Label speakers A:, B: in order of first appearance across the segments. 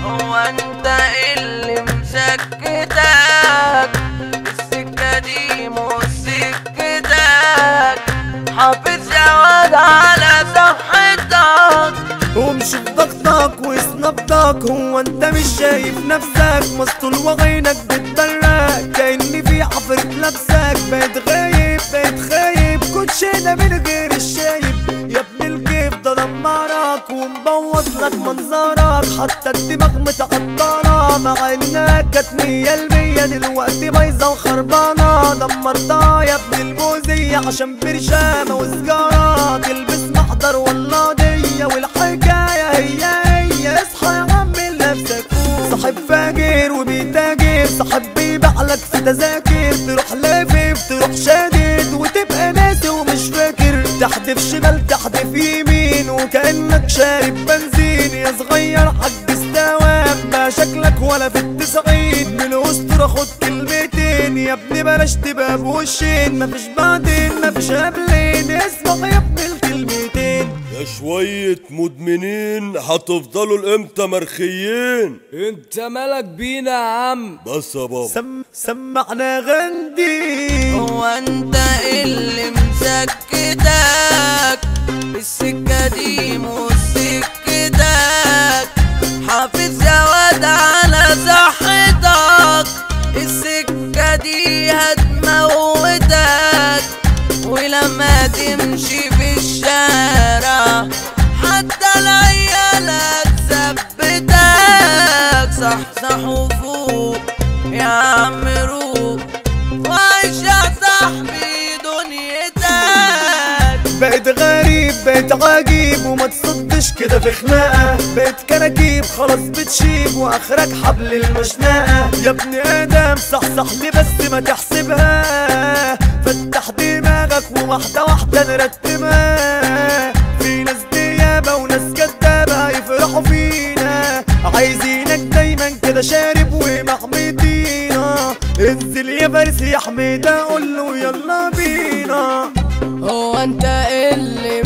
A: هو انت اللي مسكتك السكة دي مش سكتك حافظ يا واد على صحتك
B: ومشي في ضغطك وسنبضك هو انت مش شايف نفسك مسطول وعينك بتبرق كأني في عفرة لابسك بقيت غايب بقيت خايب كنت شيلة من غير الشايب يا ابن الكيف ده دمرك ومبوظ لك منظرك حتى الدماغ متعطلة مع انك كانت مية المية دلوقتي بايظة وخربانة دمرتها يا ابن البوزية عشان برشامة وسجارة تلبس محضر ولا دية والحكاية هي هي اصحى يا عم لنفسك صاحب فاجر وبيتاجر صاحب بيبيع لك في تذاكر تروح لافف تروح شادد وتبقى ناسي ومش فاكر تحدف شمال تحدف يمين وكأنك شارب بنزين يا صغير حج استوام ما شكلك ولا في التسعين من الأسطورة خد كلمتين يا ابني بلاش تبقى بوشين مفيش بعدين مفيش قبلين اسمع يا ابني الكلمتين
C: يا شوية مدمنين هتفضلوا لامتى مرخيين
D: انت مالك بينا يا عم
C: بس يا بابا
B: سم سمعنا غندي
A: هو انت اللي مسكتك السكة دي مش سكتك حافظ يا واد على صحتك السكة دي هتموتك ولما تمشي في الشارع حتى العيال هتثبتك صح صح وفوق يا عم روق وعيش يا صاحبي دنيتك
B: بقيت غريب بقيت عجيب وما تصدش كده في خناقة بقيت كراكيب خلاص بتشيب واخرك حبل المشنقة يا ابني ادم صحصح لي بس ما تحسبها فتح دماغك وواحدة واحدة نرتبها في ناس ديابة وناس كدابة يفرحوا فينا عايزينك دايما كده شارب ومحمدينا انزل يا فارس يا حميدة قول له يلا بينا
A: هو انت اللي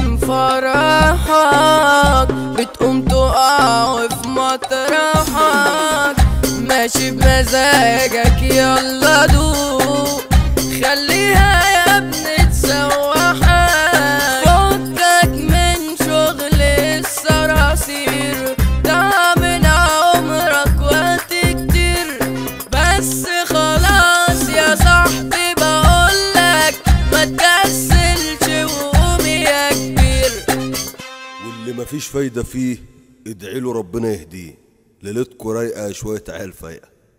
A: مفرحك بتقوم تقع في مطرحك ماشي بمزاجك يلا دوق خليها يا ابني تسوحك فكك من شغل الصراصير ده من عمرك وقت كتير بس خلاص يا صاحبي بقولك ما تكسلش وقوم يا كبير
C: واللي مفيش فايدة فيه ادعي له ربنا يهديه ليلتكوا رايقة شوية عيال فايقة